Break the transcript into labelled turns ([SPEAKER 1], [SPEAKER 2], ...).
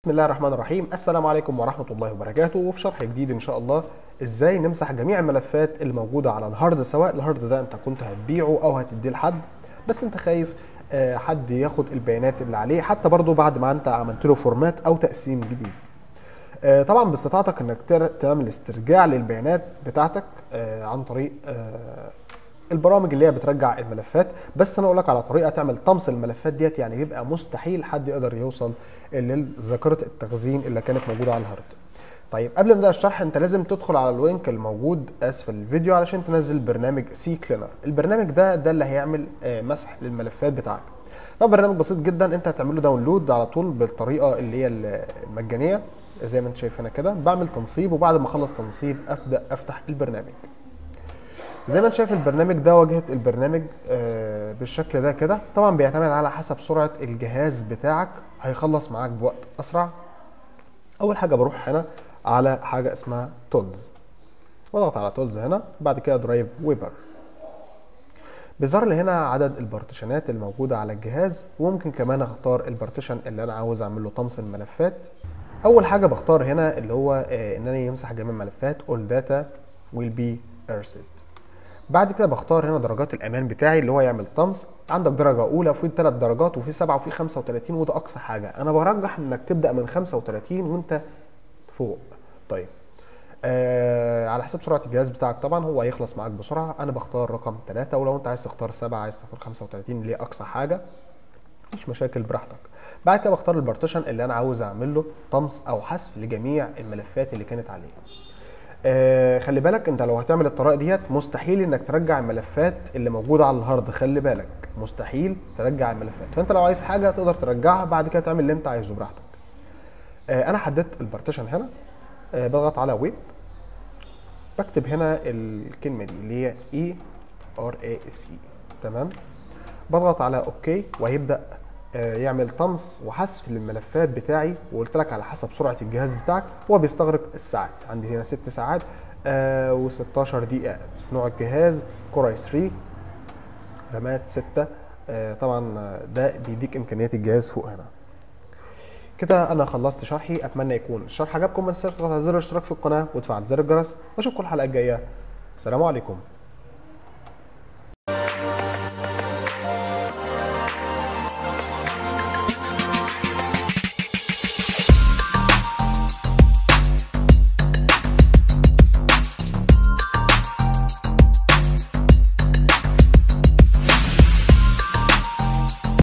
[SPEAKER 1] بسم الله الرحمن الرحيم السلام عليكم ورحمة الله وبركاته وفي شرح جديد إن شاء الله إزاي نمسح جميع الملفات الموجودة على الهارد سواء الهارد ده أنت كنت هتبيعه أو هتديه لحد بس أنت خايف آه، حد ياخد البيانات اللي عليه حتى برضو بعد ما أنت عملت له فورمات أو تقسيم جديد آه، طبعا باستطاعتك انك تر- تعمل استرجاع للبيانات بتاعتك آه، عن طريق آه، البرامج اللي هي بترجع الملفات بس انا اقول لك على طريقه تعمل طمس الملفات ديت يعني بيبقى مستحيل حد يقدر يوصل لذاكره التخزين اللي كانت موجوده على الهارد طيب قبل ما نبدا الشرح انت لازم تدخل على اللينك الموجود اسفل الفيديو علشان تنزل برنامج سي كلينر البرنامج ده ده اللي هيعمل آه، مسح للملفات بتاعك ده برنامج بسيط جدا انت هتعمل له داونلود على طول بالطريقه اللي هي المجانيه زي ما انت شايف هنا كده بعمل تنصيب وبعد ما اخلص تنصيب ابدا افتح البرنامج زي ما انت شايف البرنامج ده واجهه البرنامج آه، بالشكل ده كده طبعا بيعتمد على حسب سرعه الجهاز بتاعك هيخلص معاك بوقت اسرع اول حاجه بروح هنا على حاجه اسمها تولز واضغط على تولز هنا بعد كده درايف ويبر بيظهر لي هنا عدد البارتيشنات الموجوده على الجهاز وممكن كمان اختار البارتيشن اللي انا عاوز اعمل له طمس الملفات اول حاجه بختار هنا اللي هو آه، ان انا يمسح جميع الملفات all data will be erased بعد كده بختار هنا درجات الامان بتاعي اللي هو يعمل طمس عندك درجه اولى وفي ثلاث درجات وفي سبعه وفي 35 وده اقصى حاجه انا برجح انك تبدا من 35 وانت فوق طيب آه على حسب سرعه الجهاز بتاعك طبعا هو هيخلص معاك بسرعه انا بختار رقم 3 ولو انت عايز تختار 7 عايز تختار 35 اللي هي اقصى حاجه مفيش مشاكل براحتك بعد كده بختار البارتيشن اللي انا عاوز اعمل له طمس او حذف لجميع الملفات اللي كانت عليه آه خلي بالك انت لو هتعمل الطريقه ديت مستحيل انك ترجع الملفات اللي موجوده على الهارد خلي بالك مستحيل ترجع الملفات فانت لو عايز حاجه تقدر ترجعها بعد كده تعمل اللي انت عايزه براحتك آه انا حددت البارتيشن هنا آه بضغط على ويب بكتب هنا الكلمه دي اللي هي اي ار اي اس اي تمام بضغط على اوكي وهيبدا آه، يعمل طمس وحذف للملفات بتاعي وقلت لك على حسب سرعه الجهاز بتاعك هو بيستغرق الساعات عندي هنا 6 ساعات آه و16 دقيقه نوع الجهاز كوراي 3 رامات 6 آه طبعا آه، ده بيديك امكانيات الجهاز فوق هنا كده انا خلصت شرحي اتمنى يكون الشرح عجبكم ما تنساش تضغط على زر الاشتراك في القناه وتفعل زر الجرس واشوفكم الحلقه الجايه السلام عليكم